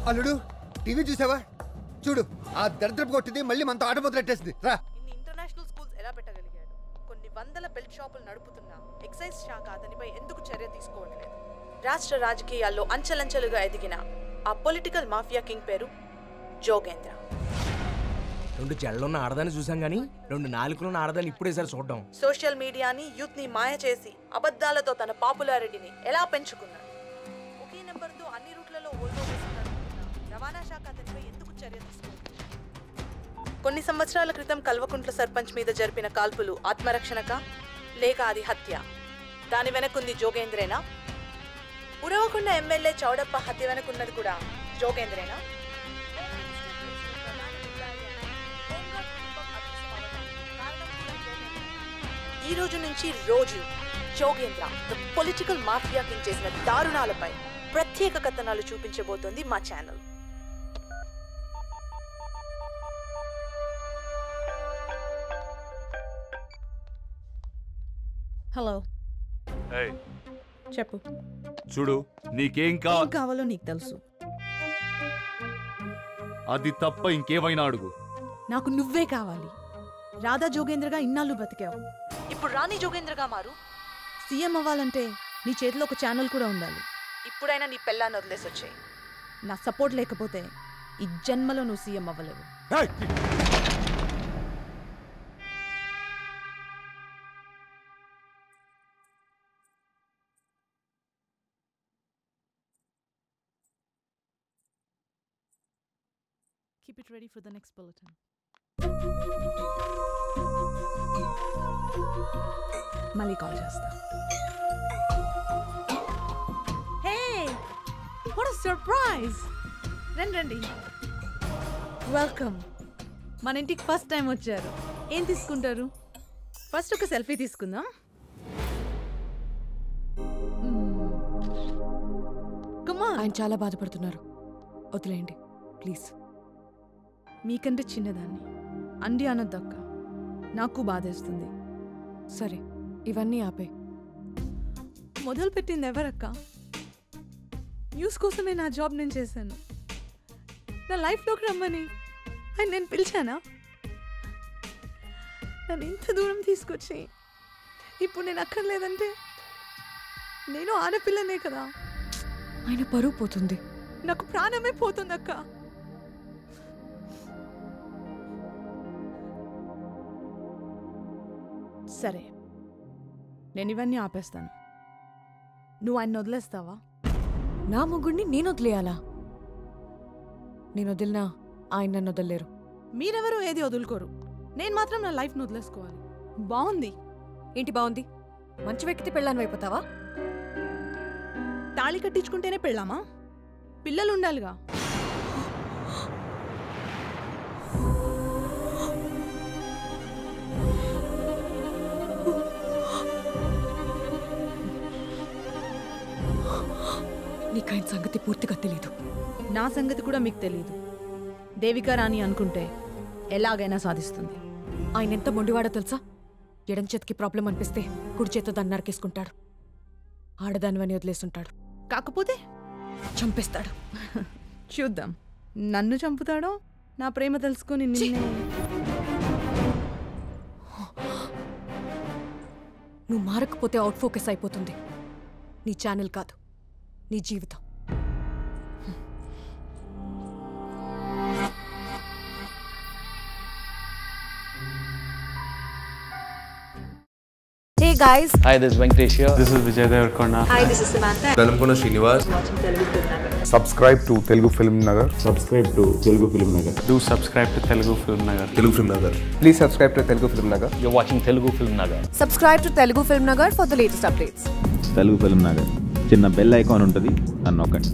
అల్లుడు టీవీ చూసావా చూడు ఆ దరిద్రపు కొట్టింది మళ్ళీ మనతో ఆట మొదలెట్టేసింది రా ఇన్ని ఇంటర్నేషనల్ స్కూల్స్ ఎలా పెట్టగలిగాడు కొన్ని వందల బెల్ట్ షాపులు నడుపుతున్న ఎక్సైజ్ శాఖ అతనిపై ఎందుకు చర్య తీసుకోవట్లేదు రాష్ట్ర రాజకీయాల్లో అంచెలంచెలుగా ఎదిగిన ఆ పొలిటికల్ మాఫియా కింగ్ పేరు జోగేంద్ర రెండు జళ్ళున్న ఆడదాన్ని చూసాం కానీ రెండు నాలుగులున్న ఆడదాన్ని ఇప్పుడేసారి చూడడం సోషల్ మీడియాని యూత్ ని మాయ చేసి అబద్ధాలతో తన పాపులారిటీని ఎలా పెంచుకున్నాడు ఒకే నెంబర్తో అన్ని రూట్లలో ఓల్వో బస్సులు నడుపుతున్న రవాణా శాఖ అతనిపై ఎందుకు చర్య తీసుకోవట్లేదు కొన్ని సంవత్సరాల క్రితం కల్వకుంట్ల సర్పంచ్ మీద జరిపిన కాల్పులు ఆత్మరక్షణక లేక అది హత్య దాని వెనకుంది జోగేంద్రేనా ఉరవకొండ ఎమ్మెల్యే చౌడప్ప హత్య వెనకున్నది కూడా జోగేంద్రేనా ఈ రోజు నుంచి రోజు Jogendra the political mafia king చేసిన దారుణాలపై ప్రత్యేక కథనాలు చూపించబోతోంది మా ఛానల్ హలో ఏయ్, చెప్పు చూడు నీకేం కా ఏం కావాలో నీకు తెలుసు అది తప్ప ఇంకేమైనా అడుగు నాకు నువ్వే కావాలి రాధా జోగేంద్రగా ఇన్నాళ్ళు బ్రతికావు ఇప్పుడు రాణి జోగేంద్రగా మారు సీఎం అవ్వాలంటే నీ చేతిలో ఒక ఛానల్ కూడా ఉండాలి ఇప్పుడైనా నీ పెళ్ళాన్ని వదిలేసి వచ్చాయి నా సపోర్ట్ లేకపోతే ఈ జన్మలో నువ్వు సీఎం అవ్వలేవు Keep it ready for the next bulletin. మళ్ళీ కాల్ చేస్తా హే వాట్ సర్ప్రైజ్ రండి రండి వెల్కమ్ మన ఇంటికి ఫస్ట్ టైం వచ్చారు ఏం తీసుకుంటారు ఫస్ట్ ఒక సెల్ఫీ తీసుకుందాం కమా ఆయన చాలా బాధపడుతున్నారు వదిలేయండి ప్లీజ్ మీకంటే చిన్నదాన్ని అండి అనొద్దక్క నాకు బాధేస్తుంది సరే ఇవన్నీ ఆపే మొదలు పెట్టింది ఎవరక్క న్యూస్ కోసమే నా జాబ్ నేను చేశాను నా లైఫ్లోకి రమ్మని ఆయన నేను పిలిచానా నన్ను ఇంత దూరం తీసుకొచ్చి ఇప్పుడు నేను అక్కర్లేదంటే నేను ఆడపిల్లనే కదా ఆయన పరువు పోతుంది నాకు ప్రాణమే పోతుంది అక్క సరే నేను ఇవన్నీ ఆపేస్తాను నువ్వు ఆయన వదిలేస్తావా నా ముగ్గుడిని నేను వదిలేయాలా నేను వదిలినా ఆయన నన్ను వదలలేరు మీరెవరూ ఏది వదులుకోరు నేను మాత్రం నా లైఫ్ను వదిలేసుకోవాలి బాగుంది ఏంటి బాగుంది మంచి వ్యక్తి పెళ్ళాన్ని అయిపోతావా తాళి కట్టించుకుంటేనే పెళ్ళామా పిల్లలు ఉండాలిగా నీకు ఆయన సంగతి పూర్తిగా తెలీదు నా సంగతి కూడా మీకు తెలియదు దేవికా రాణి అనుకుంటే ఎలాగైనా సాధిస్తుంది ఆయన ఎంత మొండివాడో తెలుసా ఎడం చేతికి ప్రాబ్లం అనిపిస్తే కుడి చేత దాన్ని నరికేసుకుంటాడు ఆడదానివని వదిలేస్తుంటాడు కాకపోతే చంపేస్తాడు చూద్దాం నన్ను చంపుతాడో నా ప్రేమ తెలుసుకొని నిన్నే నువ్వు మారకపోతే అవుట్ ఫోకస్ అయిపోతుంది నీ ఛానల్ కాదు నీ జీవితం Hey guys, Hi, this is Venkatesh here. This is Vijay Devarkonda. Velankonda Srinivas subscribe to Telugu film Nagar Subscribe to Telugu Film Nagar. Do subscribe to Telugu Film Nagar. Telugu film Nagar please subscribe to Telugu film Nagar You're watching Telugu Film Nagar. subscribe to Telugu Film Nagar for the latest updates. Telugu film Nagar చిన్న bell icon ఉంటుంది అని నొక్కండి